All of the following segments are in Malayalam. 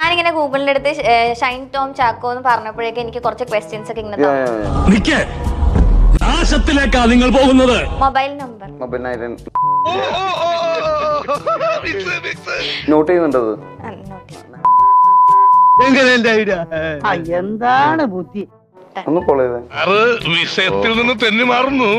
ഞാനിങ്ങനെ ഗൂഗിളിന്റെ അടുത്ത് ഷ- ഏ, ഷൈൻ ടോം ചാക്കോ എന്ന് പറഞ്ഞപ്പോഴേക്കും എനിക്ക് കുറച്ച് ക്വസ്റ്റ്യൻസ് ഒക്കെ ഇങ്ങനെ യാ, തന്നു. യാ, യാ. നിക്കേ നാശത്തിലേക്കാ നിങ്ങൾ പോകുന്നത് mobile number mobile nine note ചെയ്യുന്നുണ്ടത് ആ, നോട്ട് ചെയ്യാം. എന്താണ് ബുദ്ധി ഒന്ന് കോൾ ചെയ്തേ അത് വിഷയത്തിൽ നിന്ന് തെന്നി മാറുന്നു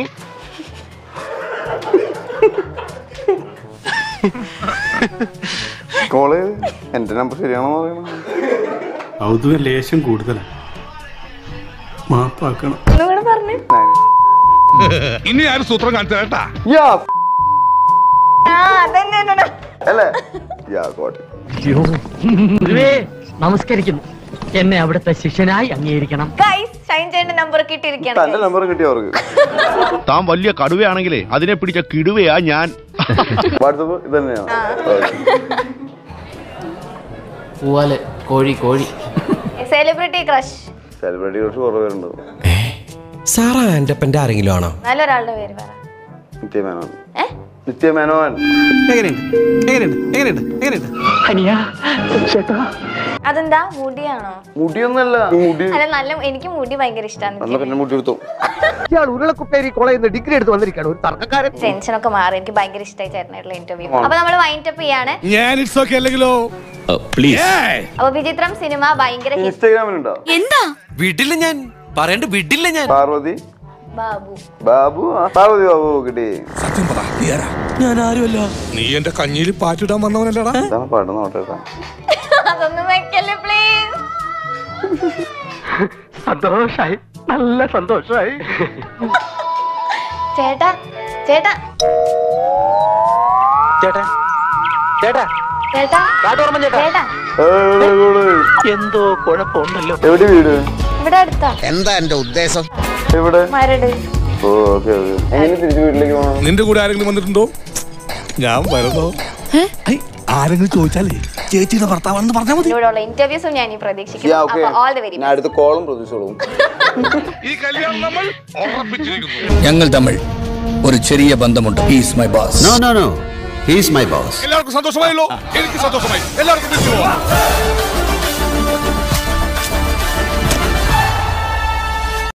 കോൾ ചെയ്ത് എന്റെ നമ്പർ ശരിയാണോ പറയണം കൗതുക ലേശം കൂടുതലാണ് മാപ്പാക്കണം ഒന്നുകൂടെ പറഞ്ഞു ഇനി ആരും സൂത്രം കാണിച്ചു കേട്ടാ യാ ആ അതന്നെ അല്ലേ യാ ഗോട്ട് നമസ്കരിക്കുന്നു എന്നെ അവിടുത്തെ ശിഷ്യനായി അംഗീകരിക്കണം ഗൈസ് ഷൈൻ ചേട്ടന്റെ നമ്പർ തന്റെ കിട്ടിയിരിക്കുകയാണ് നമ്പർ കിട്ടിയ അവർക്ക് താൻ വലിയ കടുവയാണെങ്കിലേ അതിനെ പിടിച്ച കിടുവയാ ഞാൻ വാട്സപ്പ് ഇത് തന്നെയാണ് പൂവാല് കോഴി കോഴി സെലിബ്രിറ്റി ക്രഷ് സെലിബ്രിറ്റി കുറച്ച് കുറവ് പേരുണ്ട് സാറാ എൻ്റെ അപ്പൻ്റെ ആരെങ്കിലും ആണോ നല്ലൊരാളുടെ പേര് പറ നിത്യമേനോൻ ഏ നിത്യമേനോൻ എങ്ങനെയുണ്ട് എങ്ങനെയുണ്ട് എങ്ങനെയുണ്ട് എങ്ങനെയുണ്ട് അനിയാ ചേട്ടാ അതെന്താ മുടിയാണോ മുടിയൊന്നല്ല മുടി അല്ല നല്ല എനിക്ക് മുടി ഭയങ്കര ഇഷ്ടമാണ് എന്നാ പിന്നെ മുടി എടുത്തു ഇയാൾ ഉരുളക്കുപ്പേരി കോളേജിൽ നിന്ന് ഡിഗ്രി എടുത്ത് വന്നിരിക്കുകയാണ് ഒരു തർക്കക്കാരൻ ടെൻഷനൊക്കെ മാറി എനിക്ക് ഭയങ്കര ഇഷ്ടമായി ചേട്ടനായിട്ടുള്ള ഇന്റർവ്യൂ അപ്പൊ നമ്മൾ വൈൻഡ് അപ്പ് ചെയ്യാണ് ഞാൻ ഇറ്റ്സ് ഓക്കെ അല്ലെങ്കിലോ പ്ലീസ് അപ്പൊ വിചിത്രം സിനിമ ഭയങ്കര hit. ഇൻസ്റ്റാഗ്രാമിലുണ്ടോ വിടില്ല ഞാൻ പറയണ്ട വിടില്ല ഞാൻ പാർവതി ബാബു ബാബു ആ, പാർവതി ബാബു കിട്ടി സത്യം പറ നീ ആരാ ഞാൻ ആരുമല്ല നീ എന്റെ കഞ്ഞിയിൽ പാറ്റിടാൻ വന്നവനല്ലടാ ഇതാണ് പാട്ട് നോട്ടേട്ടാ അതൊന്നും വെക്കല്ലേ പ്ലീസ് സന്തോഷായി നല്ല സന്തോഷായി ചേട്ടാ ചേട്ടാ ചേട്ടാ ചേട്ടാ ചേട്ടാ കാട്ടോർമ്മ ചേട്ടാ ചേട്ടാ എന്തോ കുഴപ്പമുണ്ടല്ലോ എവിടെ വീട് ഇവിടെ അടുത്താ എന്താ എന്റെ ഉദ്ദേശം എവിടെ മരട് ഓ ഓക്കെ ഓക്കെ എങ്ങനെ തിരിച്ചു വീട്ടിലേക്ക് പോകണം നിന്റെ കൂടെ ആരെങ്കിലും വന്നിട്ടുണ്ടോ ഞാൻ വരുന്നോ ആരെങ്കിലും ചോദിച്ചാലേ ചേച്ചിയുടെ ഭർത്താവാണെന്ന് പറഞ്ഞാൽ മതി ഇതിലൂടെയുള്ള ഇന്റർവ്യൂസും ഞാൻ ഈ പ്രതീക്ഷിക്കുന്നു യാ ഓക്കെ അപ്പൊ ഓൾ ദി വെരി ഞാൻ അടുത്ത കോളും പ്രതീക്ഷിച്ചോളും ഈ കല്യാണം നമ്മൾ ഉറപ്പിച്ചിരിക്കുന്നു ഞങ്ങൾ തമ്മിൽ ഒരു ചെറിയ ബന്ധമുണ്ട് he's my boss no no no he's my boss എല്ലാവർക്കും സന്തോഷമായല്ലോ എനിക്ക് സന്തോഷമായി എല്ലാവർക്കും തിരിച്ചു പോവാം